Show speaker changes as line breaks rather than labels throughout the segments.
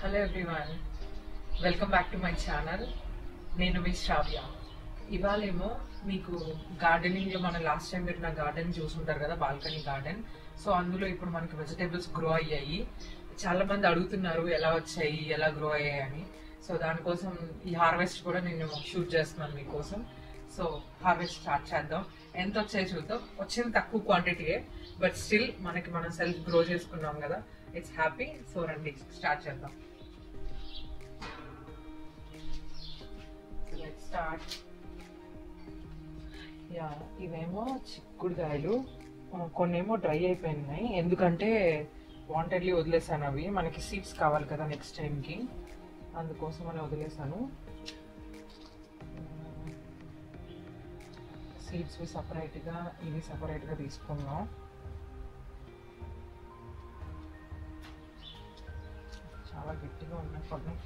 Hello everyone welcome back to my channel నేను మీ శ్రావ్య ఇవాళేమో మీకు గార్డెనింగ్ లో మన లాస్ట్ టైం పెట్టిన గార్డెన్ చూసుంటారు కదా బాల్కనీ గార్డెన్ సో అందులో ఇప్పుడు మనకి వెజిటేబుల్స్ గ్రో అయ్యాయి చాలా మంది అడుగుతున్నారు ఎలా వచ్చాయి ఎలా గ్రో అయ్యాయి అని సో దానికోసం ఈ హార్వెస్ట్ కూడా నేను షూట్ చేస్తున్నాను మీకోసం సో హార్వెస్ట్ స్టార్ట్ చేద్దాం ఎంత వచ్చాయి చూద్దాం వచ్చింది తక్కువ క్వాంటిటీయే బట్ స్టిల్ మనకి మనం సెల్ఫ్ గ్రో చేసుకున్నాం కదా ఇట్స్ హ్యాపీ సో రండి స్టార్ట్ చేద్దాం స్టార్ట్ యా ఇవేమో చిక్కుడుకాయలు ఆ, కొన్నేమో డ్రై అయిపోయినాయి ఎందుకంటే వాంటెడ్లీ వదిలేసాను అవి మనకి సీడ్స్ కావాలి కదా నెక్స్ట్ టైంకి అందుకోసం అని వదిలేసాను సీడ్స్ సపరేట్గా ఇవి సపరేట్గా తీసుకున్నాం చాలా గట్టిగా ఉన్నాయి కొన్ని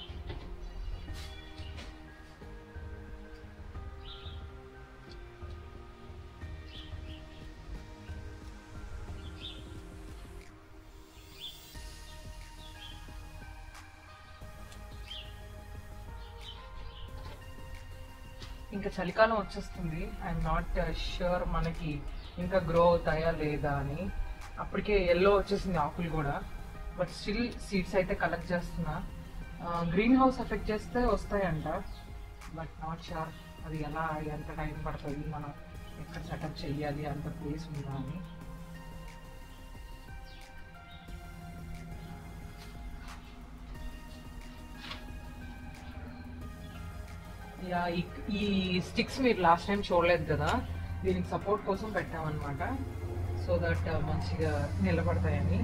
ఇంకా చలికాలం వచ్చేస్తుంది ఐఎమ్ నాట్ షూర్ మనకి ఇంకా గ్రో అవుతాయా లేదా అని అప్పటికే ఎల్లో వచ్చేసింది ఆకులు కూడా బట్ స్టిల్ సీడ్స్ అయితే కలెక్ట్ చేస్తున్నా గ్రీన్ హౌస్ ఎఫెక్ట్ చేస్తే వస్తాయంట బట్ నాట్ షూర్ అది ఎలా ఎంత టైం పడుతుంది మనం ఎక్కడ సెటప్ చెయ్యాలి అంత ప్లేస్ ఉందా అని యా ఈ- ఈ స్టిక్స్ మీరు లాస్ట్ టైం చూడలేదు కదా దీనికి సపోర్ట్ కోసం పెట్టామన్నమాట సో దట్ మంచిగా నిలబడతాయని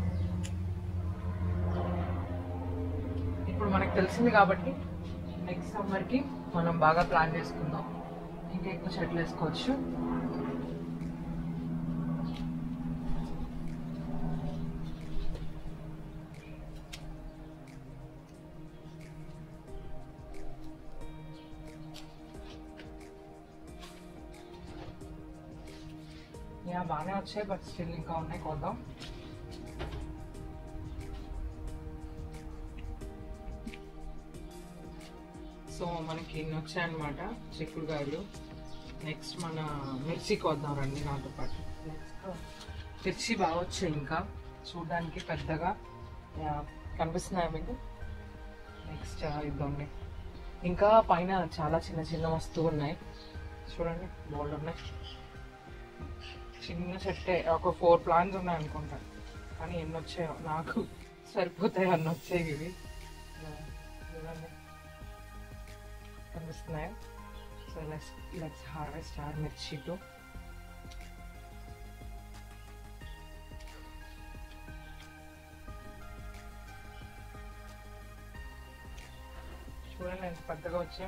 ఇప్పుడు మనకు తెలిసింది కాబట్టి నెక్స్ట్ సమ్మర్కి మనం బాగా ప్లాన్ చేసుకుందాం ఇంకా ఎక్కువ చెట్లు వేసుకోవచ్చు యా బాగానే వచ్చాయి బట్ స్టిల్ ఇంకా ఉన్నాయి కొద్దాం సో మనకి ఇన్ని వచ్చాయన్నమాట చిక్కుడుకాయలు నెక్స్ట్ మన మిర్చికి వద్దాం రండి నాతో పాటు మిర్చి బాగా వచ్చాయి ఇంకా చూడడానికి పెద్దగా యా, కనిపిస్తున్నాయా మీకు నెక్స్ట్ ఇద్దాండి ఇంకా పైన చాలా చిన్న చిన్న వస్తువులు ఉన్నాయి చూడండి బోల్డ్ ఉన్నాయి చిన్న చెట్టే ఒక ఫోర్ ప్లాంట్స్ ఉన్నాయి అనుకుంటా కానీ ఎన్ని వచ్చాయో నాకు సరిపోతాయి అన్ని వచ్చాయి ఇవి ఇలా చూడండి కనిపిస్తున్నాయా so let's let's harvest our mirchi too చూడండి ఎంత పెద్దగా వచ్చా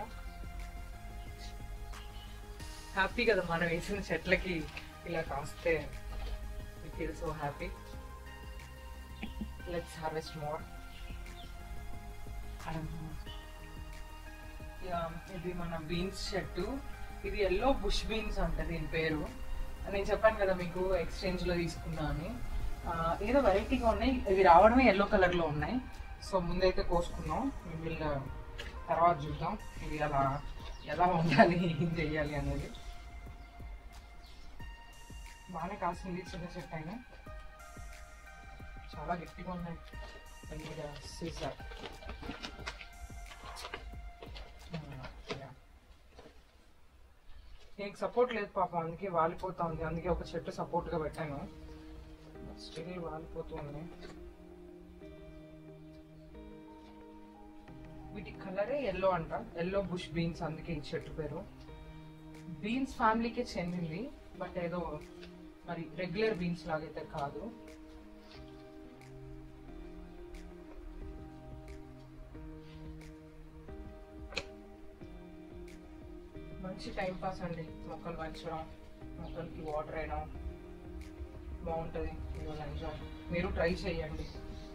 హ్యాపీ కదా మనం వేసిన చెట్లకి ఇలా కాస్తే feel so happy let's harvest more ఇది మన బీన్స్ చెట్టు ఇది ఎల్లో బుష్ బీన్స్ అంట దీని పేరు నేను చెప్పాను కదా మీకు ఎక్స్చేంజ్ లో తీసుకున్నా అని ఆ, ఏదో వెరైటీగా ఉన్నాయి ఇవి రావడమే ఎల్లో కలర్ లో ఉన్నాయి సో ముందైతే కోసుకున్నాం వీళ్ళ తర్వాత చూద్దాం ఇవి అలా ఎలా ఉండాలి ఏం చెయ్యాలి అనేది బాగానే కాసింది చిన్న చెట్టు అయినా చాలా గట్టిగా ఉన్నాయి మీద సీసార్ నీకు సపోర్ట్ లేదు పాపం అందుకే వాలిపోతా ఉంది అందుకే ఒక చెట్టు సపోర్ట్ గా పెట్టాను స్టిల్ వాలిపోతుంది వీటి కలరే ఎల్లో అంట ఎల్లో బుష్ బీన్స్ అందుకే ఈ చెట్టు పేరు బీన్స్ ఫ్యామిలీకే చెందింది బట్ ఏదో మరి రెగ్యులర్ బీన్స్ లాగైతే కాదు మంచి టైం పాస్ అండి మొక్కలు పెంచడం మొక్కలకి వాటర్ వేయడం బాగుంటుంది ఇవాళ ఎంజాయ్ మీరు ట్రై చేయండి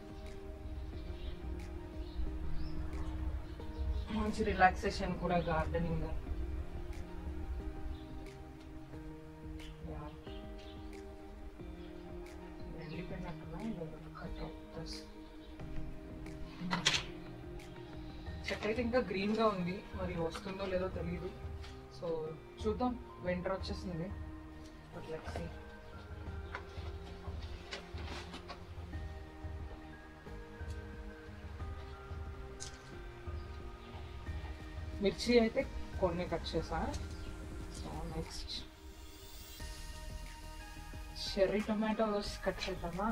మంచి రిలాక్సేషన్ కూడా గార్డెనింగ్ వెళ్ళిపోయినట్టున్నా కట్ ఆఫ్ దిస్ చెట్టు అయితే ఇంకా గ్రీన్ గా ఉంది మరి వస్తుందో లేదో తెలియదు సో చూద్దాం వింటర్ వచ్చేసింది బట్ లెట్స్ సీ మిర్చి అయితే కొన్ని కట్ చేసా so next cherry tomatoes cut చేద్దామా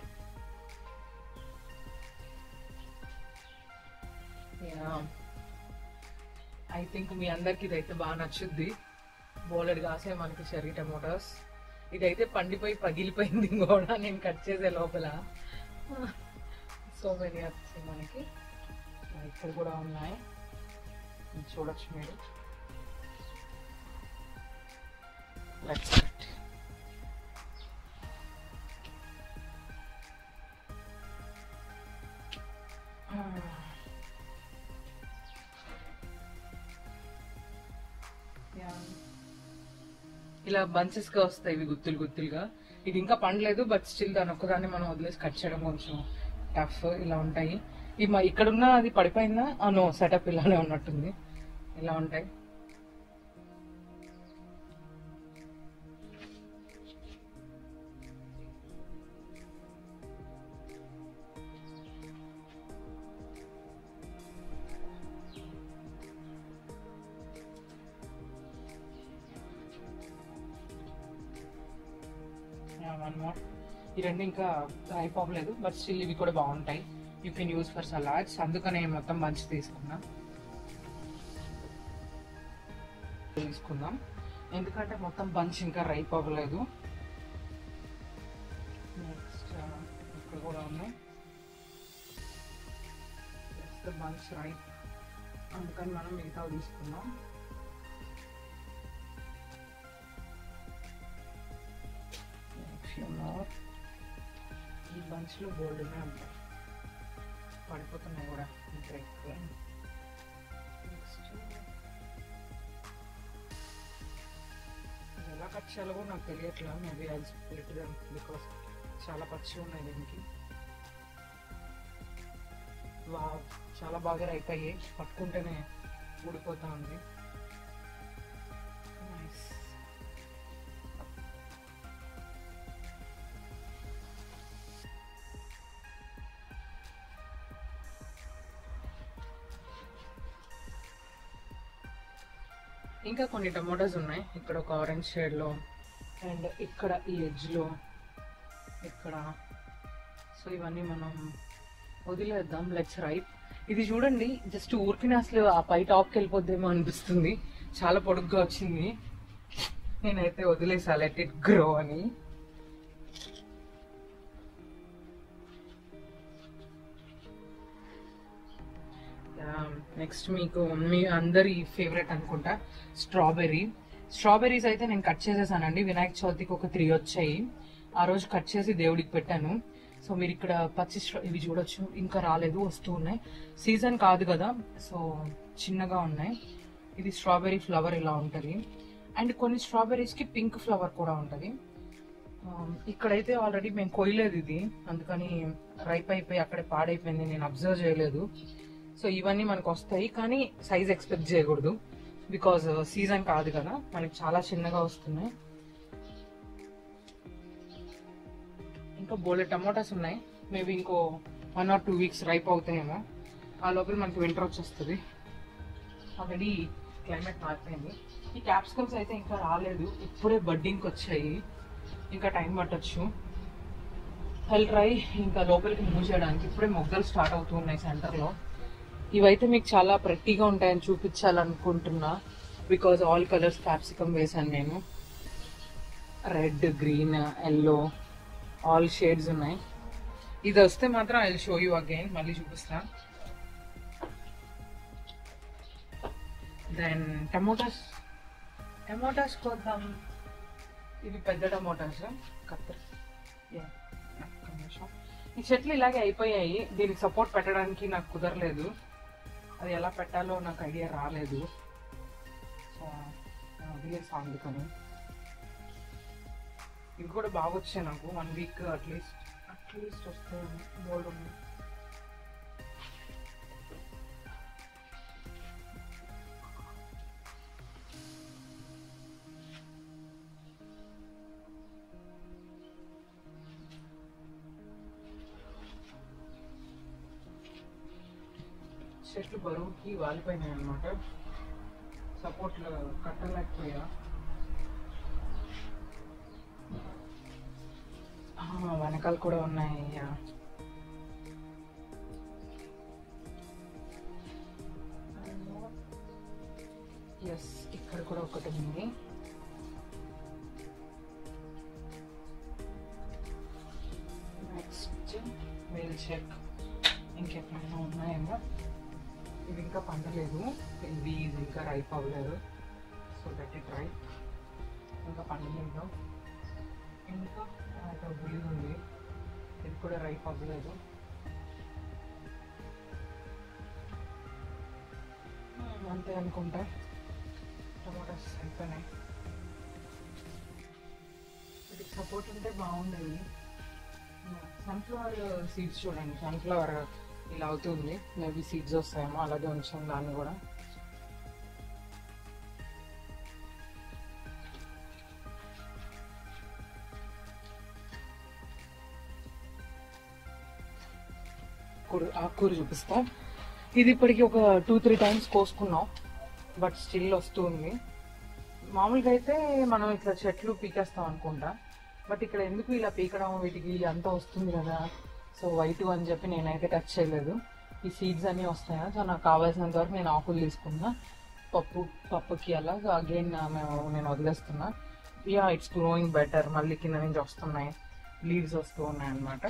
ఐ థింక్ మీ అందరికి ఇదైతే బాగా నచ్చుద్ది బోలెడ్ కాసే మనకి చెర్రీ టమోటాస్ ఇదైతే పండిపోయి పగిలిపోయింది కూడా నేను కట్ చేసే లోపల సో మెనీ వచ్చాయి మనకి ఇక్కడ కూడా ఉన్నాయి ఇది చూడొచ్చు మీరు లెట్స్ కట్ ఇలా బంచెస్ గా వస్తాయి ఇవి గుత్తులు గుత్తులుగా ఇది ఇంకా పండలేదు బట్ స్టిల్ దాని ఒక్కదాన్ని మనం వదిలేసి కట్ చేయడం కొంచెం టఫ్ ఇలా ఉంటాయి ఈ మా ఇక్కడున్న అది పడిపోయిందా నో సెటప్ ఇలానే ఉన్నట్టుంది ఇలా ఉంటాయి వన్ మోర్ ఈ రెండు ఇంకా అయిపోలేదు బట్ స్టిల్ ఇవి కూడా బాగుంటాయి you can use for salads అందుకనే మొత్తం మంచి తీసుకున్నా తీసుకుందాం ఎందుకంటే మొత్తం బంచ్ ఇంకా రైప్ అవ్వలేదు నెక్స్ట్ ఇక్కడ కూడా ఉన్నాయి బంచ్ రైప్ అందుకని మనం మిగతా తీసుకుందాం few more. ఈ బంచ్లో గోల్డ్గా ఉంటాయి పడిపోతున్నాయి కూడా ఇంకా ఎక్కువ నెక్స్ట్ ఎలా కట్ చేయాలో కూడా నాకు తెలియట్లా మేబీ అది స్ప్లిట్ బికాస్ చాలా పచ్చి ఉన్నాయి దీనికి వా చాలా బాగా అయిపోయి పట్టుకుంటేనే ఊడిపోతా ఉంది నైస్ ఇంకా కొన్ని టమోటాస్ ఉన్నాయి ఇక్కడ ఒక ఆరెంజ్ షేడ్ లో అండ్ ఇక్కడ ఈ ఎడ్జ్ లో ఇక్కడ సో ఇవన్నీ మనం వదిలేద్దాం లెట్స్ రైప్ ఇది చూడండి జస్ట్ ఊరికినే అసలు ఆ పై టాప్కి వెళ్ళిపోద్దేమో అనిపిస్తుంది చాలా పొడుగ్గా వచ్చింది నేనైతే వదిలేసా లెట్ ఇట్ గ్రో అని నెక్స్ట్ మీకు మీ అందరి ఫేవరెట్ అనుకుంటా స్ట్రాబెర్రీ స్ట్రాబెర్రీస్ అయితే నేను కట్ చేసేసానండి వినాయక చవితికి ఒక త్రీ వచ్చాయి ఆ రోజు కట్ చేసి దేవుడికి పెట్టాను సో మీరు ఇక్కడ పచ్చి స్ట్రా- ఇవి చూడొచ్చు ఇంకా రాలేదు వస్తూ ఉన్నాయి సీజన్ కాదు కదా సో చిన్నగా ఉన్నాయి ఇది స్ట్రాబెర్రీ ఫ్లవర్ ఇలా ఉంటుంది అండ్ కొన్ని స్ట్రాబెర్రీస్ కి పింక్ ఫ్లవర్ కూడా ఉంటుంది ఇక్కడైతే ఆల్రెడీ మేము కొయ్యలేదు ఇది అందుకని రైప్ అయిపోయి అక్కడే పాడైపోయింది నేను అబ్జర్వ్ చేయలేదు సో ఇవన్నీ మనకు వస్తాయి కానీ సైజ్ ఎక్స్పెక్ట్ చేయకూడదు బికాజ్ సీజన్ కాదు కదా మనకి చాలా చిన్నగా వస్తున్నాయి ఇంకా బోలే టమోటాస్ ఉన్నాయి మేబీ ఇంకో one or two weeks ripe అవుతాయేమో ఆ లోపల మనకి వింటర్ వచ్చేస్తుంది ఆల్రెడీ క్లైమేట్ మారిపోయింది ఈ క్యాప్సికమ్స్ అయితే ఇంకా రాలేదు ఇప్పుడే బడ్డింగ్కి వచ్చాయి ఇంకా టైం పట్టొచ్చు హెల్ ట్రై ఇంకా లోపలికి మూవ్ చేయడానికి ఇప్పుడే మొగ్గలు స్టార్ట్ అవుతూ ఉన్నాయి సెంటర్లో ఇవైతే మీకు చాలా ప్రెట్టీగా ఉంటాయని చూపించాలనుకుంటున్నా బికాజ్ ఆల్ కలర్స్ క్యాప్సికమ్ వేసాను నేను red green yellow all shades ఉన్నాయి ఇది వస్తే మాత్రం ఐ షో యూ అగైన్ మళ్ళీ చూపిస్తా దెన్ టమోటాస్ టమోటాస్ కొద్దాం ఇవి పెద్ద టమోటాస్ కత్తెర Yeah. ఒక్క నిమిషం. ఈ చెట్లు ఇలాగే అయిపోయాయి దీనికి సపోర్ట్ పెట్టడానికి నాకు కుదరలేదు అది ఎలా పెట్టాలో నాకు ఐడియా రాలేదు సో వదిలేసా అందుకని ఇవి కూడా బాగా వచ్చాయి నాకు వన్ వీక్ అట్లీస్ట్ అట్లీస్ట్ వస్తాయి బోల్డ్ ఉన్నాయి చెట్లు బరువుకి వాలిపోయినాయి అనమాట సపోర్ట్లు కట్టలేకపోయా ఆ, వెనకాల కూడా ఉన్నాయి యా. ఎస్ ఇక్కడ కూడా ఒకటి ఉంది నెక్స్ట్ వీల్ చెక్ ఇంకెక్కడైనా ఉన్నాయేమో ఇది ఇంకా పండలేదు ఇది ఇది ఇంకా రైప్ అవ్వలేదు సో దట్ ఇట్ రైప్ ఇంకా పండలేదు ఇంకా ఒక బ్రీజ్ ఉంది ఇది కూడా రైప్ అవ్వలేదు Hmm, అంతే అనుకుంటా టమాటాస్ అయిపోయినాయి వీటికి సపోర్ట్ ఉంటే బాగుండేది సన్ఫ్లవర్ సీడ్స్ చూడండి సన్ఫ్లవర్ ఇలా అవుతుంది మేబీ సీడ్స్ వస్తాయేమో అలాగే ఉంచాం దాన్ని కూడా కూర ఆకుకూర చూపిస్తా ఇది ఇప్పటికి ఒక టూ త్రీ టైమ్స్ కోసుకున్నాం బట్ స్టిల్ వస్తుంది మామూలుగా అయితే మనం ఇట్లా చెట్లు పీకేస్తాం అనుకుంటా బట్ ఇక్కడ ఎందుకు ఇలా పీకడం వీటికి అంతా వస్తుంది కదా సో వైట్ అని చెప్పి నేనైతే టచ్ చేయలేదు ఈ సీడ్స్ అన్నీ వస్తాయా సో నాకు కావాల్సినంత వరకు నేను ఆకులు తీసుకున్నా పప్పు పప్పుకి అలా అగైన్ మేము నేను వదిలేస్తున్నా యా ఇట్స్ గ్రోయింగ్ బెటర్ మళ్ళీ కింద నుంచి వస్తున్నాయి లీవ్స్ వస్తూ ఉన్నాయి అన్నమాట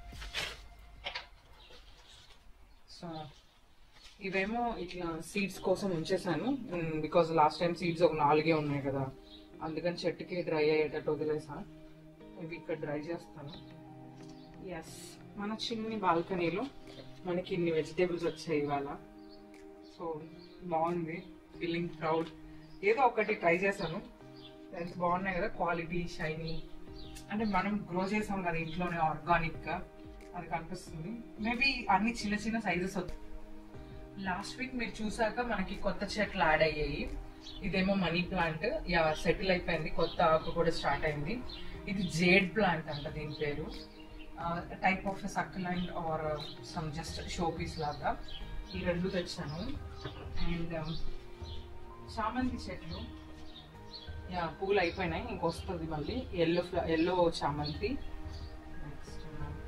సో ఇవేమో ఇట్లా సీడ్స్ కోసం ఉంచేసాను బికాజ్ లాస్ట్ టైం సీడ్స్ ఒక నాలుగే ఉన్నాయి కదా అందుకని చెట్టుకి డ్రై అయ్యేటట్టు వదిలేసా ఇవి ఇక్కడ డ్రై చేస్తాను ఎస్ మన చిన్ని బాల్కనీలో మనకి ఇన్ని వెజిటేబుల్స్ వచ్చాయి ఇవాళ సో బాగుంది ఫీలింగ్ ప్రౌడ్ ఏదో ఒకటి ట్రై చేశాను ఎంత బాగున్నాయి కదా క్వాలిటీ షైనీ అంటే మనం గ్రో చేసాం కదా ఇంట్లోనే ఆర్గానిక్ గా అది కనిపిస్తుంది మేబీ అన్ని చిన్న చిన్న సైజెస్ లాస్ట్ వీక్ మీరు చూసాక మనకి కొత్త చెట్లు యాడ్ అయ్యాయి ఇదేమో మనీ ప్లాంట్ యా సెటిల్ అయిపోయింది కొత్త ఆకు కూడా స్టార్ట్ అయింది ఇది జేడ్ ప్లాంట్ అంట దీని పేరు type of succulent or some just showpiece లాగా ఈ రెండు తెచ్చాను అండ్ చామంతి చెట్లు యా పూలు అయిపోయినాయి ఇంకొస్తుంది మళ్ళీ ఎల్లో ఎల్లో చామంతి నెక్స్ట్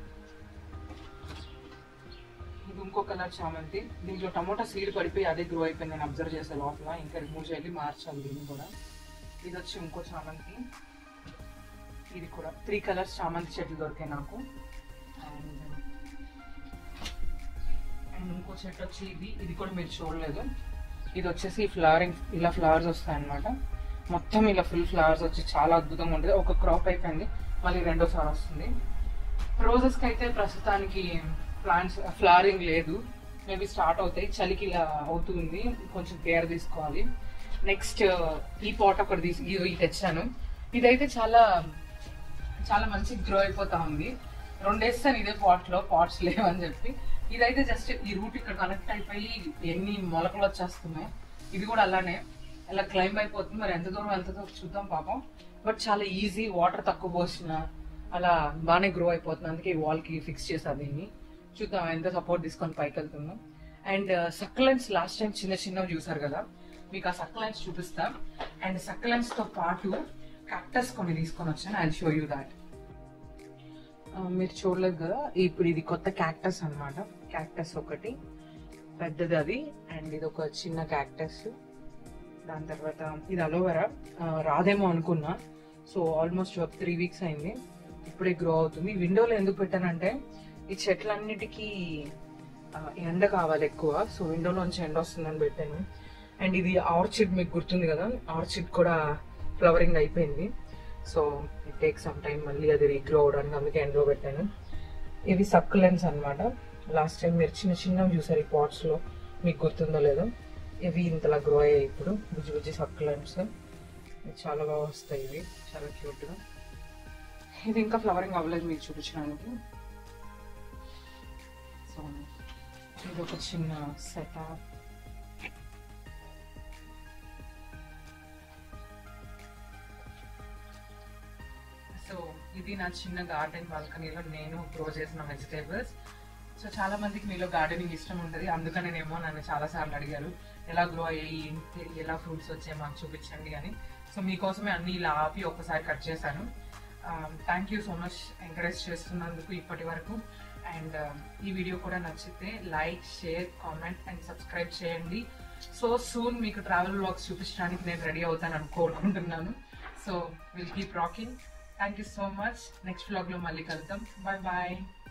ఇది ఇంకో కలర్ చామంతి దీంట్లో టమోటా సీడ్ పడిపోయి అదే గ్రో అయిపోయింది నేను అబ్జర్వ్ చేసే లోపల ఇంకా రిమూవ్ చేయాలి మార్చాలి దీన్ని కూడా ఇది వచ్చి ఇంకో చామంతి ఇది కూడా త్రీ కలర్స్ చామంతి చెట్లు దొరికాయి నాకు అండ్ అండ్ ఇంకో చెట్టు వచ్చి ఇది ఇది కూడా మీరు చూడలేదు ఇది వచ్చేసి ఫ్లవరింగ్ ఇలా ఫ్లవర్స్ వస్తాయి అనమాట మొత్తం ఇలా ఫుల్ ఫ్లవర్స్ వచ్చి చాలా అద్భుతంగా ఉంటుంది ఒక క్రాప్ అయిపోయింది మళ్ళీ రెండోసారి వస్తుంది రోజెస్కి అయితే ప్రస్తుతానికి ప్లాంట్స్ ఫ్లవరింగ్ లేదు మేబీ స్టార్ట్ అవుతాయి చలికి ఇలా అవుతుంది కొంచెం కేర్ తీసుకోవాలి నెక్స్ట్ ఈ పాట్ ఒకటి తీసి ఇది ఇది తెచ్చాను ఇదైతే చాలా చాలా మంచి గ్రో అయిపోతా ఉంది రెండు వేస్తాను ఇదే పాట్ లో పాట్స్ లేవని చెప్పి ఇదైతే జస్ట్ ఈ రూట్ ఇక్కడ కనెక్ట్ అయిపోయి ఎన్ని మొలకలు వచ్చేస్తున్నాయి ఇది కూడా అలానే ఇలా క్లైంబ్ అయిపోతుంది మరి ఎంత దూరం వెళ్తుందో చూద్దాం పాపం బట్ చాలా ఈజీ వాటర్ తక్కువ పోసిన అలా బాగానే గ్రో అయిపోతుంది అందుకే ఈ వాల్ కి ఫిక్స్ చేసా దీన్ని చూద్దాం ఎంత సపోర్ట్ తీసుకొని పైకి వెళ్తున్నాం అండ్ సక్లెన్స్ లాస్ట్ టైం చిన్న చిన్నవి చూసారు కదా మీకు ఆ సక్లెన్స్ చూపిస్తా అండ్ సక్లెన్స్ తో పాటు క్యాక్టస్ కొన్ని తీసుకొని వచ్చాను ఐ షో యూ దాట్ మీరు చూడలేదు కదా ఇప్పుడు ఇది కొత్త క్యాక్టస్ అన్నమాట క్యాక్టస్ ఒకటి పెద్దది అది అండ్ ఇది ఒక చిన్న క్యాక్టస్ దాని తర్వాత ఇది అలోవెరా రాదేమో అనుకున్నా సో ఆల్మోస్ట్ ఒక త్రీ వీక్స్ అయింది ఇప్పుడే గ్రో అవుతుంది విండోలో ఎందుకు పెట్టానంటే ఈ చెట్లన్నిటికీ ఆ, ఎండ కావాలి ఎక్కువ సో విండోలోంచి ఎండ వస్తుందని పెట్టాను అండ్ ఇది ఆర్చిడ్ మీకు గుర్తుంది కదా ఆర్చిడ్ కూడా ఫ్లవరింగ్ అయిపోయింది so it take some time మళ్ళీ అది రీగ్రో అవడానికి అందుకే ఎండలో పెట్టాను ఇవి సక్కులెన్స్ అన్నమాట లాస్ట్ టైం మీరు చిన్న చిన్నవి చూసారు ఈ పాట్స్ లో మీకు గుర్తుందో లేదో ఇవి ఇంతలా గ్రో అయ్యాయి ఇప్పుడు బుజ్జి బుజ్జి సక్కులెంట్స్ చాలా బాగా వస్తాయి ఇవి చాలా క్యూట్ గా ఇది ఇంకా ఫ్లవరింగ్ అవ్వలేదు మీకు చూపించడానికి సో ఇది ఒక చిన్న సెటప్ సో ఇది నా చిన్న గార్డెన్ బాల్కనీలో నేను గ్రో చేసిన వెజిటేబుల్స్ సో చాలా మందికి మీలో గార్డెనింగ్ ఇష్టం ఉంటుంది అందుకనేనేమో నన్ను చాలా సార్లు అడిగారు ఎలా గ్రో అయ్యాయి ఏంటి, ఎలా ఫ్రూట్స్ వచ్చాయి మాకు చూపించండి అని సో మీకోసమే అన్ని ఇలా ఆపి ఒక్కసారి కట్ చేశాను thank you so much encourage చేస్తున్నందుకు ఇప్పటి వరకు అండ్ ఈ వీడియో కూడా నచ్చితే like share comment and subscribe చేయండి సో సూన్ మీకు ట్రావెల్ బ్లాగ్స్ చూపించడానికి నేను రెడీ అవుతానని కోరుకుంటున్నాను so will keep rocking thank you so much next బ్లాగ్లో మళ్ళీ కలుద్దాం బాయ్ బాయ్